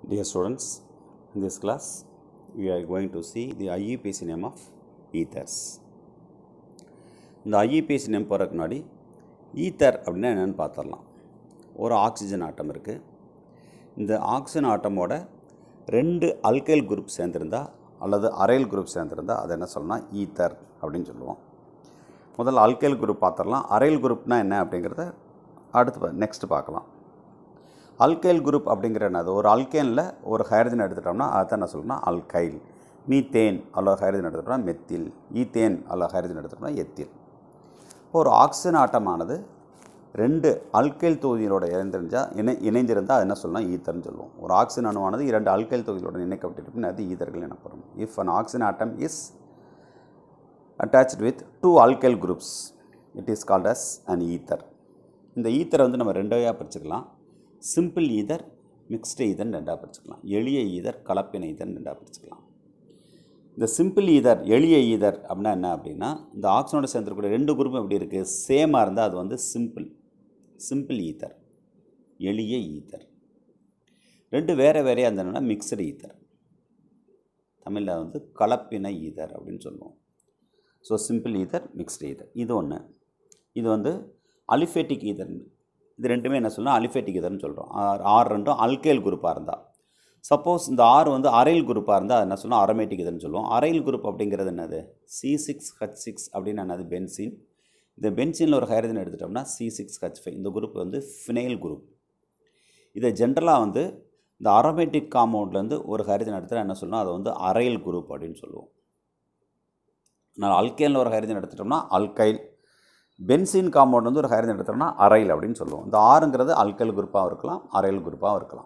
Dear students, in this class we are going to see the IUPAC name of ethers. இந்த ஐஇபிஎஸ் name போகிறதுக்கு முன்னாடி ether அப்படின்னா என்னென்னு பார்த்துடலாம் ஒரு ஆக்சிஜன் ஆட்டம் இருக்குது இந்த ஆக்சிஜன் ஆட்டமோட ரெண்டு அல்கைல் குரூப் சேர்ந்துருந்தா அல்லது அரைல் குரூப் சேர்ந்துருந்தா அதை என்ன சொல்லலாம் ஈத்தர் அப்படின்னு சொல்லுவோம் முதல்ல அல்கைல் குரூப் பார்த்துடலாம் அரைல் குரூப்னா என்ன அப்படிங்கிறத அடுத்து நெக்ஸ்ட் பார்க்கலாம் அல்கைல் குரூப் அப்படிங்கிற என்னது ஒரு அல்கேனில் ஒரு ஹைட்ரஜன் எடுத்துட்டோம்னா அதை என்ன சொல்லணும்னா அல்கைல் மீத்தேன் அல்லது ஹைட்ரஜன் எடுத்துட்டோம்னா மெத்தில் ஈத்தேன் அல்லது ஹைட்ரஜன் எடுத்துட்டோம்னா எத்தில் இப்போ ஒரு ஆக்சிஜன் ஆட்டமானது ரெண்டு அல்கைல் தொகுதிகளோட இணைந்திருந்தால் இணை இணைந்திருந்தால் அது என்ன சொல்லலாம் ஈத்தர்னு சொல்லுவோம் ஒரு ஆக்சிஜன் அணுவானது இரண்டு அல்கைல் தொகுதிகளோட இணைக்கப்பட்டிருப்பின் அது ஈதர்கள் எனப்படும் if an oxygen atom is attached with two alkyl groups it is called as an ether இந்த ஈத்தரை வந்து நம்ம ரெண்டு வகையாக பிரிச்சுக்கலாம் சிம்பிள் ஈதர் மிக்ஸ்டு ஈதர்னு ரெண்டாக பிரிச்சுக்கலாம் எளிய ஈதர் கலப்பின ஈதர்னு ரெண்டாக பிரிச்சுக்கலாம் இந்த சிம்பிள் ஈதர் எளிய ஈதர் அப்படின்னா என்ன அப்படின்னா இந்த ஆக்சிஜனோட சேர்ந்துருக்கூடிய ரெண்டு குரூப்பும் எப்படி இருக்குது சேமாக இருந்தால் அது வந்து சிம்பிள் சிம்பிள் ஈதர் எளிய ஈதர் ரெண்டு வேறு வேறையாக இருந்ததுன்னா மிக்சடு ஈதர் தமிழில் வந்து கலப்பின ஈதர் அப்படின்னு சொல்லுவோம் so simple ether mixed ether இது ஒன்று இது வந்து அலிஃபேட்டிக் ஈதர் இது ரெண்டுமே என்ன சொல்லணும் அலிஃபேட்டிக் ஈதர்னு சொல்கிறோம் ஆர் ஆர் ரெண்டும் அல்கேல் குரூப்பாக இருந்தால் சப்போஸ் இந்த ஆர் வந்து அரைல் குரூப்பாக இருந்தால் அது என்ன சொல்லணும் அரோமேட்டிக் இதுன்னு சொல்லுவோம் அரைல் குரூப் அப்படிங்கிறது என்னது சி சிக்ஸ் ஹச் சிக்ஸ் அப்படின்னு என்னது பென்சின் இந்த பென்சினில் ஒரு ஹைட்ரஜன் எடுத்துட்டோம்னா சி சிக்ஸ் ஹச் ஃபைவ் இந்த குரூப் வந்து ஃபினைல் குரூப் இதை ஜென்ரலாக வந்து இந்த அரோமேட்டிக் காம்பவுண்ட்லேருந்து ஒரு ஹைட்ரஜன் எடுத்துகிட்டா என்ன சொல்லணும் அதை வந்து அரைல் குரூப் அப்படின்னு சொல்லுவோம் நான் அல்கைனில் ஒரு ஹைட்ரஜன் எடுத்துட்டோம்னா அல்கைல் பென்சின் காம்பவுண்ட் வந்து ஒரு ஹைட்ரஜன் எடுத்தோம்னா அரைல் அப்படின்னு சொல்லுவோம் இந்த ஆறுங்கிறது அல்கைல் குரூப்பாகவும் இருக்கலாம் அரைல் குரூப்பாகவும் இருக்கலாம்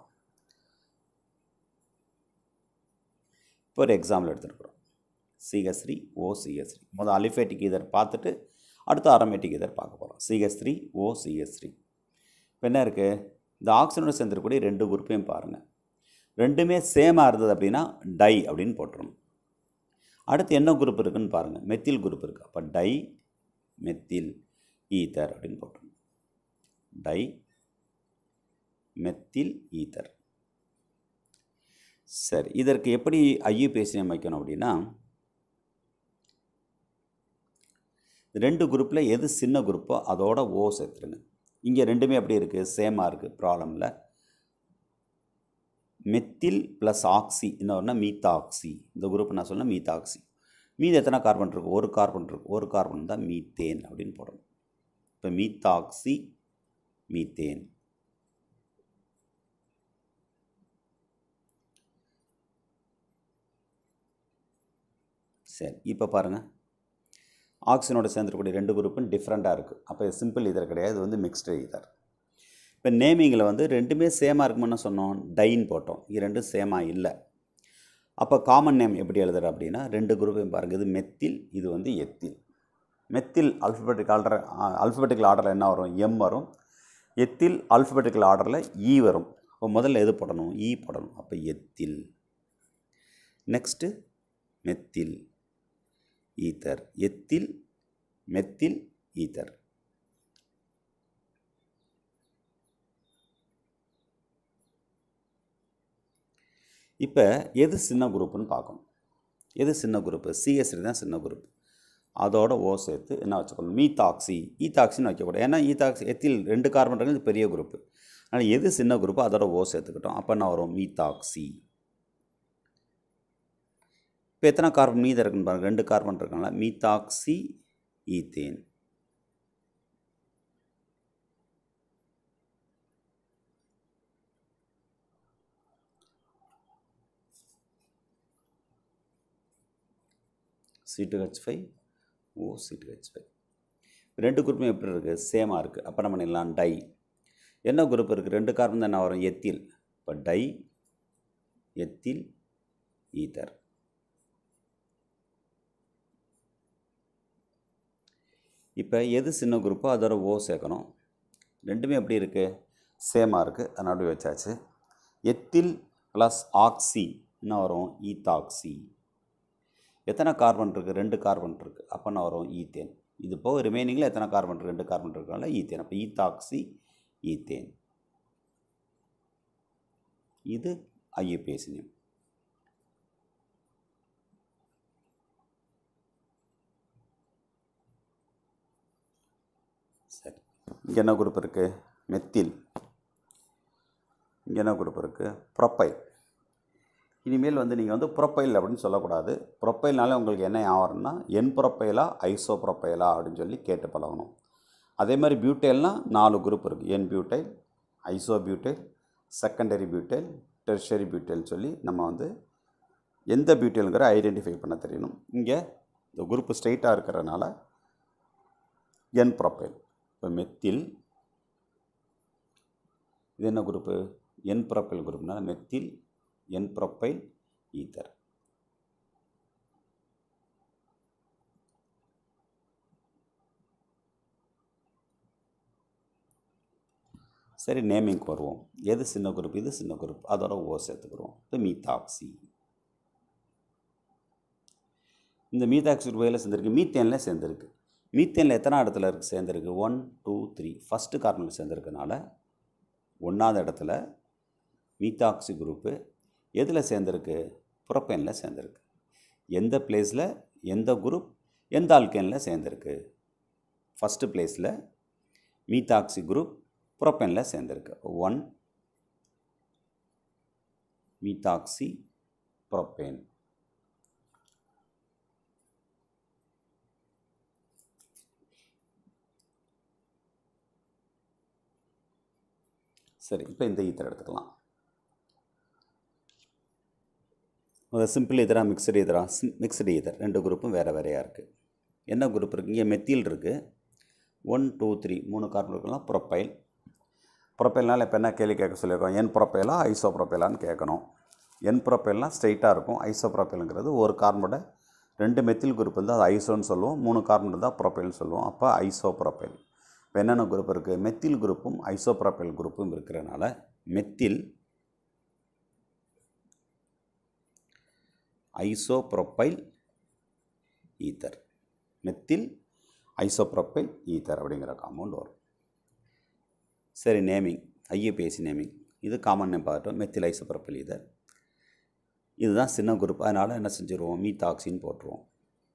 இப்போ ஒரு எக்ஸாம்பிள் எடுத்துருக்குறோம் சிஹெச் ஓ சிஹெச் முதல் அலிஃபேட்டிக் இதர் பார்த்துட்டு அடுத்து அரோமேட்டிக் இதர் பார்க்க போகிறோம் CH three O CH three இப்போ என்ன இருக்குது இந்த ஆக்சிஜனோட சேர்ந்துருக்கூடிய ரெண்டு குரூப்பையும் பாருங்கள் ரெண்டுமே சேமாக இருந்தது அப்படின்னா டை அப்படின்னு போட்டுருணும் அடுத்து என்ன குரூப் இருக்குதுன்னு பாருங்கள் மெத்தில் குரூப் இருக்குது அப்போ டை மெத்தில் ஈத்தர் அப்படின்னு போட்டுருணும் டை மெத்தில் ஈத்தர் சரி இதற்கு எப்படி ஐயுபிஎஸ்சி நேம் வைக்கணும் அப்படின்னா ரெண்டு குரூப்பில் எது சின்ன குரூப்போ அதோட ஓ சேர்த்துருங்க இங்கே ரெண்டுமே எப்படி இருக்குது சேமாக இருக்குது ப்ராப்ளமில் மெத்தில் ப்ளஸ் ஆக்சி இன்னொன்னா மீத்தாக்சி இந்த குரூப் நான் சொன்னேன் மீத்தாக்சி மீது எத்தனை கார்பன் இருக்குது ஒரு கார்பன் இருக்குது ஒரு கார்பன் தான் மீத்தேன் அப்படின்னு போடணும் இப்போ மீத்தாக்சி மீத்தேன் சரி இப்போ பாருங்கள் ஆக்சிஜனோட சேர்ந்துருக்கூடிய ரெண்டு குரூப்பும் டிஃப்ரெண்ட்டாக இருக்குது அப்போ சிம்பிள் இதர் கிடையாது இது வந்து மிக்ஸ்டு இதர் இப்போ நேமிங்கில் வந்து ரெண்டுமே சேமாக இருக்குமுன்னு சொன்னோம் டைன் போட்டோம் இது ரெண்டும் சேமாக இல்லை அப்போ காமன் நேம் எப்படி எழுதுற அப்படின்னா ரெண்டு குரூப்பையும் பாருங்கள் இது மெத்தில் இது வந்து ethyl methyl alphabetic order alphabetical ஆர்டரில் என்ன வரும் எம் வரும் எத்தில் அல்ஃபபெட்டிக்கல் ஆர்டரில் இ வரும் அப்போ முதல்ல எது போடணும் இ போடணும் அப்போ ethyl next methyl ether ethyl methyl ether இப்போ எது சின்ன குரூப்புன்னு பார்க்கணும் எது சின்ன குரூப்பு சிஎஸ்சி தான் சின்ன குரூப் அதோட ஓ சேர்த்து என்ன வச்சுக்கணும் மீத்தாக்சி ஈத்தாக்சின்னு வைக்கக்கூடாது ஏன்னா ஈத்தாக்சி எத்தில் ரெண்டு கார்பன் இருக்குது பெரிய குரூப்பு அதனால் எது சின்ன குரூப்போ அதோட ஓ சேர்த்துக்கிட்டோம் அப்போ என்ன வரும் மீத்தாக்சி இப்போ எத்தனை கார்பன் மீது இருக்குன்னு பாருங்கள் ரெண்டு கார்பன் இருக்காங்களா methoxy ethane C two H five O C two H five ரெண்டு குரூப்பும் எப்படி இருக்குது சேமாக இருக்குது அப்போ நம்ம பண்ணிடலாம் டை என்ன குரூப் இருக்குது ரெண்டு கார்பன் தான் என்ன வரும் எத்தில் இப்போ டை எத்தில் ஈத்தர் இப்போ எது சின்ன குரூப்போ அதோட ஓ சேர்க்கணும் ரெண்டுமே எப்படி இருக்குது சேமாக இருக்குது அதனால் அப்படி வச்சாச்சு எத்தில் ப்ளஸ் ஆக்சி என்ன வரும் ஈத்தாக்சி எத்தனை கார்பன் இருக்குது ரெண்டு கார்பன் இருக்குது அப்போ என்ன வரும் ஈத்தேன் இது போக ரிமைனிங்கில் எத்தனை கார்பன் இருக்குது ரெண்டு கார்பன் இருக்கனால ஈத்தேன் அப்போ ஈத்தாக்சி ஈத்தேன் இது ஐஏபிஎஸ் நேம் சரி இங்கே என்ன குரூப் இருக்குது மெத்தில் இங்கே என்ன குரூப் இருக்குது ப்ரொப்பைல் இனிமேல் வந்து நீங்கள் வந்து ப்ரொப்பைல் அப்படின்னு சொல்லக்கூடாது ப்ரொப்பைல்னால உங்களுக்கு என்ன ஆகிறதுனா என் ப்ரொப்பைலா ஐசோ ப்ரொப்பைலா அப்படின்னு சொல்லி கேட்டு பழகணும் அதே மாதிரி பியூட்டைல்னால் நாலு குரூப் இருக்குது n butyl iso butyl secondary butyl tertiary butyl சொல்லி நம்ம வந்து எந்த பியூட்டைலுங்கிற ஐடென்டிஃபை பண்ண தெரியணும் இங்கே இந்த குரூப் ஸ்ட்ரைட்டாக இருக்கிறதுனால என் ப்ரொப்பைல் இப்போ மெத்தில் இது என்ன குரூப்பு என் ப்ரொப்பைல் குரூப்னால மெத்தில் என் ப்ரொப்பைல் ஈத்தர் சரி நேமிங்க்கு வருவோம் எது சின்ன குரூப் இது சின்ன குரூப் அதோட ஓ சேர்த்துக்கிறோம் இப்போ மீத்தாக்சி இந்த மீத்தாக்சி குரூப்பில் சேர்ந்துருக்கு மீத்தேனில் சேர்ந்துருக்கு மீத்தேனில் எத்தனை இடத்துல இருக்குது சேர்ந்துருக்கு ஒன் டூ த்ரீ ஃபஸ்ட்டு கார்னரில் சேர்ந்துருக்கனால ஒன்றாவது இடத்துல மீத்தாக்சி குரூப்பு எதில் சேர்ந்துருக்கு புரோப்பேனில் சேர்ந்துருக்கு எந்த பிளேஸில் எந்த குரூப் எந்த ஆல்கேனில் சேர்ந்துருக்கு ஃபஸ்ட்டு பிளேஸில் மீத்தாக்சி குரூப் புரோப்பேனில் சேர்ந்துருக்கு ஒன் மீத்தாக்சி புரோப்பேன் சரி இப்போ இந்த ஈத்தர் எடுத்துக்கலாம் முதல் சிம்பிள் ஈதரா மிக்சடு ஈதரா மிக்சடு ஈதர் ரெண்டு குரூப்பும் வேறு வேறையாக இருக்குது என்ன குரூப் இருக்குது இங்கே மெத்தில் இருக்குது ஒன் டூ த்ரீ மூணு கார்பன் இருக்கலாம் ப்ரொப்பைல் ப்ரொப்பைல்னால் இப்போ என்ன கேள்வி கேட்க சொல்லியிருக்கோம் என் ப்ரொப்பைலா ஐசோ ப்ரொப்பைலான்னு கேட்கணும் என் ப்ரொப்பைல்னால் ஸ்ட்ரைட்டாக இருக்கும் ஐசோ ப்ரொப்பைலுங்கிறது ஒரு கார்பனோட ரெண்டு மெத்தில் குரூப் இருந்தால் அது ஐசோன்னு சொல்லுவோம் மூணு கார்பன் இருந்தால் ப்ரொப்பைல்னு சொல்லுவோம் அப்போ ஐசோ ப்ரொப்பைல் இப்போ என்னென்ன குரூப் இருக்குது மெத்தில் குரூப்பும் ஐசோப்ரோப்பைல் குரூப்பும் இருக்கிறனால methyl isopropyl ether methyl isopropyl ether அப்படிங்கிற காம்பவுண்ட் வரும் சரி நேமிங் ஐஏபிஎஸ்சி நேமிங் இது காமன் நேம் பார்த்துட்டோம் மெத்தில் ஐசோப்ரோப்பைல் ஈத்தர் இதுதான் சின்ன குரூப் அதனால் என்ன செஞ்சுருவோம் மீத்தாக்சின்னு போட்டுருவோம்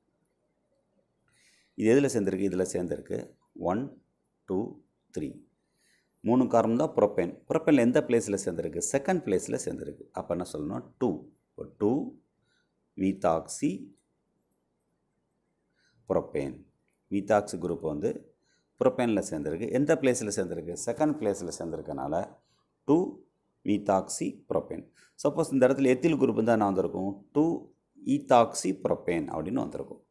இது எதில் சேர்ந்துருக்கு இதில் சேர்ந்துருக்கு ஒன் டூ த்ரீ மூணு காரம் தான் ப்ரொப்பேன் ப்ரொப்பேனில் எந்த பிளேஸில் சேர்ந்துருக்கு செகண்ட் பிளேஸில் சேர்ந்துருக்கு அப்போ என்ன சொல்லணும் டூ இப்போ two methoxy propane methoxy group வந்து ப்ரொப்பேனில் சேர்ந்துருக்கு எந்த பிளேஸில் சேர்ந்துருக்கு செகண்ட் பிளேஸில் சேர்ந்துருக்கனால டூ மீத்தாக்சி ப்ரொப்பேன் சப்போஸ் இந்த இடத்துல எத்தில் குரூப் தான் என்ன வந்திருக்கும் டூ ஈத்தாக்சி ப்ரொப்பேன் அப்படின்னு வந்திருக்கும்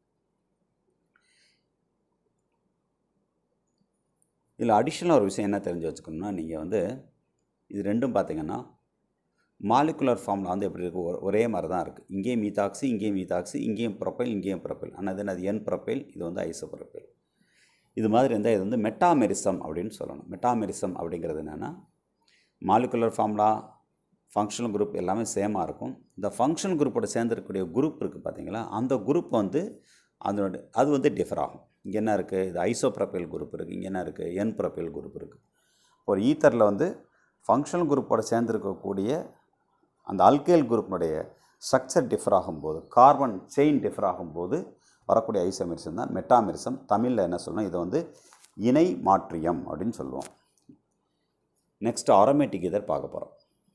இதில் அடிஷ்னலாக ஒரு விஷயம் என்ன தெரிஞ்சு வச்சுக்கணும்னா நீங்கள் வந்து இது ரெண்டும் பார்த்தீங்கன்னா மாலிகுலர் ஃபார்மில் வந்து எப்படி இருக்குது ஒ- ஒரே மாதிரி தான் இருக்குது இங்கேயும் மீத்தாக்சி இங்கேயும் மீத்தாக்சி இங்கேயும் ப்ரொப்பைல் இங்கேயும் ப்ரொப்பைல் ஆனால் இது என்னது என் ப்ரொப்பைல் இது வந்து ஐசோ ப்ரொப்பைல் இது மாதிரி இருந்தால் இது வந்து மெட்டாமெரிசம் அப்படின்னு சொல்லணும் மெட்டாமெரிசம் அப்படிங்கிறது என்னென்னா மாலிகுலர் ஃபார்முலா ஃபங்க்ஷனல் குரூப் எல்லாமே சேமாக இருக்கும் இந்த ஃபங்க்ஷனல் குரூப்போட சேர்ந்துருக்கக்கூடிய குரூப் இருக்குது பார்த்தீங்களா அந்த குரூப் வந்து அதனோட அது வந்து டிஃபர் ஆகும் இங்கே என்ன இருக்குது இது ஐசோ ப்ரொப்பைல் குரூப் இருக்குது இங்கே என்ன இருக்குது என் ப்ரொப்பைல் குரூப் இருக்குது ஒரு ஈத்தரில் வந்து ஃபங்க்ஷனல் குரூப்போட சேர்ந்துருக்கக்கூடிய அந்த அல்கைல் குரூப்பினுடைய ஸ்ட்ரக்சர் டிஃபர் ஆகும்போது கார்பன் செயின் டிஃபர் ஆகும்போது வரக்கூடிய ஐசோமெரிசம் தான் மெட்டாமெரிசம் தமிழில் என்ன சொல்லணும் இதை வந்து இணை மாற்றியம் அப்படின்னு சொல்லுவோம் நெக்ஸ்ட் ஆரோமேட்டிக் இதர் பார்க்க போகிறோம்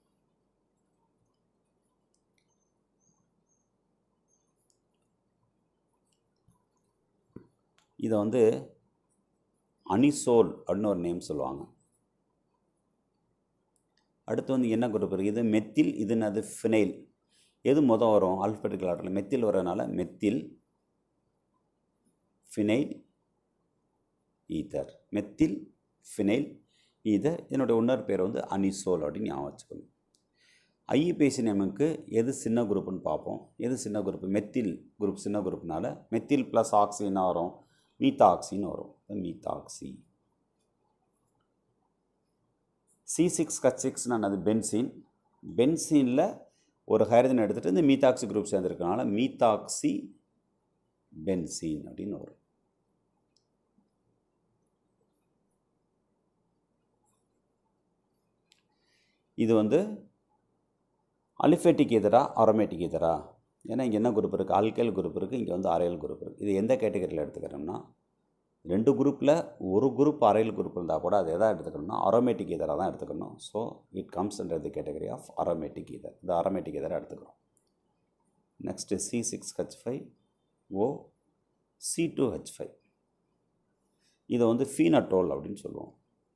இதை வந்து அனிசோல் அப்படின்னு ஒரு நேம் சொல்லுவாங்க அடுத்து வந்து என்ன குரூப் இருக்குது இது மெத்தில் இது என்னது ஃபினைல் எது மொதல் வரும் ஆல்ஃபபெட்டிக்கல் ஆர்டரில் மெத்தில் வரதுனால methyl phenyl ether methyl phenyl ether இதனுடைய இன்னொரு பேர் வந்து அனிசோல் அப்படின்னு ஞாபகம் வச்சுக்கணும் ஐஇபிஎஸ்சி நேமுக்கு எது சின்ன குரூப்னு பார்ப்போம் எது சின்ன குரூப் மெத்தில் குரூப் சின்ன குரூப்னால மெத்தில் ப்ளஸ் ஆக்சின்னு வரும் மீத்தாக்சின்னு வரும் மீத்தாக்சி சி சிக்ஸ் கச் சிக்ஸ்னு அது பென்சீன் பென்சீனில் ஒரு ஹைட்ரஜன் எடுத்துகிட்டு இந்த மீத்தாக்சி குரூப் சேர்ந்துருக்கனால மீத்தாக்சி பென்சீன் அப்படின்னு வரும் இது வந்து அலிஃபேட்டிக் எதிரா அரோமேட்டிக் எதிரா ஏன்னா இங்கே என்ன குரூப் இருக்குது ஆல்கைல் குரூப் இருக்குது இங்கே வந்து அரையல் குரூப் இருக்குது இது எந்த கேட்டகரியில் எடுத்துக்கிறோம்னா ரெண்டு குரூப்பில் ஒரு குரூப் அரையல் குரூப் இருந்தால் கூட அது எதை எடுத்துக்கணும்னா அரோமேட்டிக் இதராக தான் எடுத்துக்கணும் so it comes under the category of aromatic ether இது அரோமேட்டிக் இதராக எடுத்துக்கிறோம் next C six H five O C two H five இதை வந்து ஃபீனட்டோல் அப்படின்னு சொல்லுவோம்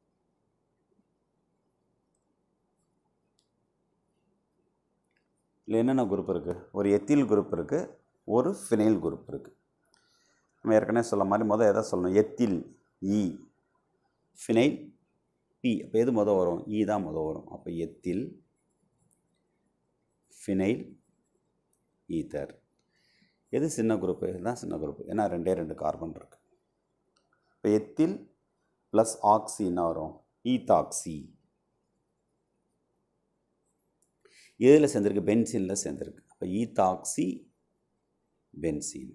இல்லை என்னென்ன குரூப் இருக்குது ஒரு எத்தில் குரூப் இருக்குது ஒரு ஃபினைல் குரூப் இருக்குது நம்ம ஏற்கனவே சொல்ல மாதிரி முதல் எதை சொல்லணும் எத்தில் இ ஃபினைல் பி அப்போ எது மொதல் வரும் இ தான் மொதல் வரும் அப்போ எத்தில் ஃபினைல் ஈத்தர் எது சின்ன குரூப்பு இதுதான் சின்ன குரூப் ஏன்னா ரெண்டே ரெண்டு கார்பன் இருக்குது இப்போ எத்தில் ப்ளஸ் ஆக்சி என்ன வரும் ஈத்தாக்சி எதில் சேர்ந்துருக்கு பென்சினில் சேர்ந்துருக்கு அப்போ ஈத்தாக்சி பென்சின்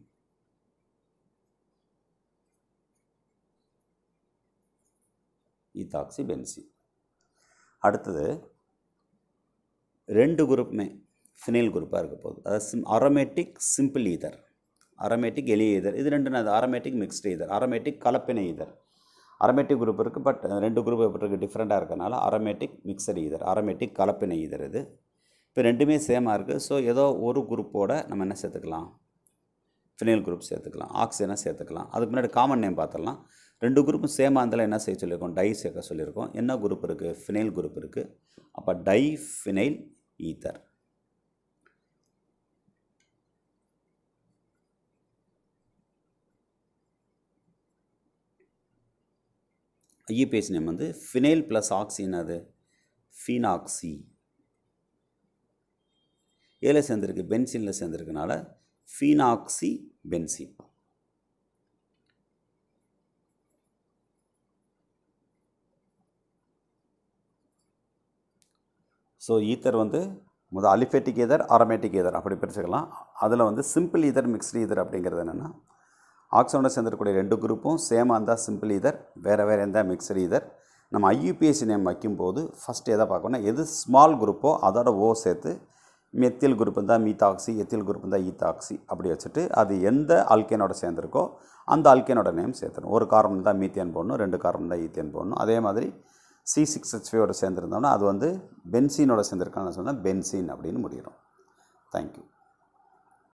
ஈத்தாக்சி பென்சின் அடுத்தது ரெண்டு குரூப்புமே ஃபினைல் குரூப்பாக இருக்க போகுது அதாவது சிம் அரோமேட்டிக் சிம்பிள் ஈதர் அரோமேட்டிக் எளிய ஈதர் இது ரெண்டு அது அரோமேட்டிக் மிக்ஸ்டு ஈதர் அரோமேட்டிக் கலப்பின ஈதர் அரோமேட்டிக் குரூப் இருக்குது பட் ரெண்டு குரூப் எப்படி இருக்குது டிஃப்ரெண்ட்டாக இருக்கனால அரோமேட்டிக் மிக்சடு ஈதர் அரோமேட்டிக் கலப்பின ஈதர் இது இப்போ ரெண்டுமே சேமாக இருக்குது ஸோ ஏதோ ஒரு குரூப்போட நம்ம என்ன சேர்த்துக்கலாம் ஃபினைல் குரூப் சேர்த்துக்கலாம் ஆக்சிஜனை சேர்த்துக்கலாம் அதுக்கு முன்னாடி காமன் நேம் பார்த்துடலாம் ரெண்டு குரூப்பும் சேமாக இருந்தாலும் என்ன செய்ய சொல்லியிருக்கோம் டை சேர்க்க சொல்லியிருக்கோம் என்ன குரூப் இருக்குது ஃபினைல் குரூப் இருக்குது அப்போ di phenyl ether IUPAC name வந்து ஃபினைல் ப்ளஸ் ஆக்சின் அது ஃபீனாக்சி ஏல சேர்ந்துருக்கு பென்சினில் சேர்ந்துருக்கனால ஃபீனாக்சி பென்சின் ஸோ ஈத்தர் வந்து முதல் அலிஃபேட்டிக் ஈதர் ஆரோமேட்டிக் ஈதர் அப்படி பிரிச்சுக்கலாம் அதில் வந்து சிம்பிள் ஈதர் மிக்ஸ்டு ஈதர் அப்படிங்கிறது என்னென்னா ஆக்சோட சேர்ந்துருக்கக்கூடிய ரெண்டு குரூப்பும் சேமாக இருந்தால் சிம்பிள் ஈதர் வேறு வேறு இருந்தால் மிக்சடு ஈதர் நம்ம ஐயூபிஎஸ்சி நேம் வைக்கும்போது ஃபஸ்ட்டு எதை பார்க்கணும்னா எது ஸ்மால் குரூப்போ அதோட ஓ சேர்த்து மெத்தில் குரூப் இருந்தால் மீத்தாக்சி எத்தில் குரூப் இருந்தால் ஈத்தாக்சி அப்படி வச்சுட்டு அது எந்த அல்கேனோட சேர்ந்துருக்கோ அந்த அல்கேனோட நேம் சேர்த்துணும் ஒரு கார்பன் இருந்தால் மீத்தேன் போடணும் ரெண்டு கார்பன் தான் ஈத்தேன் போடணும் அதே மாதிரி சி சிக்ஸ் ஹெச் ஃபைவோட சேர்ந்துருந்தோம்னா அது வந்து பென்சீனோட சேர்ந்துருக்கான்னு சொன்னால் பென்சீன் அப்படின்னு முடிகிறோம் தேங்க்யூ